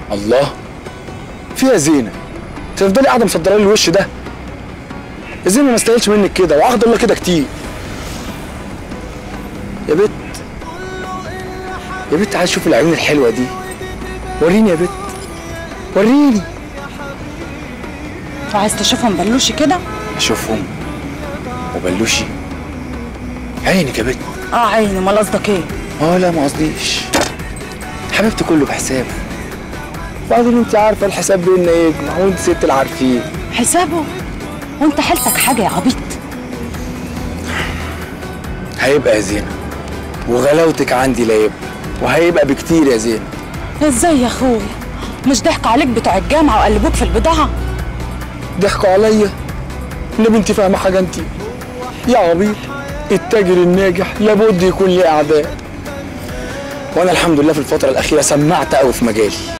الله فيها زينه تفضلي قاعده مصدره لي الوش ده يا زينه ما استاهلش منك كده وعهد الله كده كتير يا بت يا بت عايز اشوف العيون الحلوه دي وريني يا بت وريني وعايز تشوفهم بلوشي كده اشوفهم وبلوشي عينك يا بت اه عيني امال قصدك ايه اه لا ما قصديش حبيبتي كله بحسابه وبعدين انت عارفه الحساب بينا يجمع وانت ست العارفين حسابه وانت حيلتك حاجه يا عبيط هيبقى يا زينة وغلاوتك عندي لا يبقى وهيبقى بكتير يا زينة ازاي يا اخويا مش ضحك عليك بتوع الجامعه وقلبوك في البضاعه ضحكوا عليا اللي انت فاهمه حاجه انت يا عبيط التاجر الناجح لابد يكون ليه اعداء وانا الحمد لله في الفتره الاخيره سمعت قوي في مجالي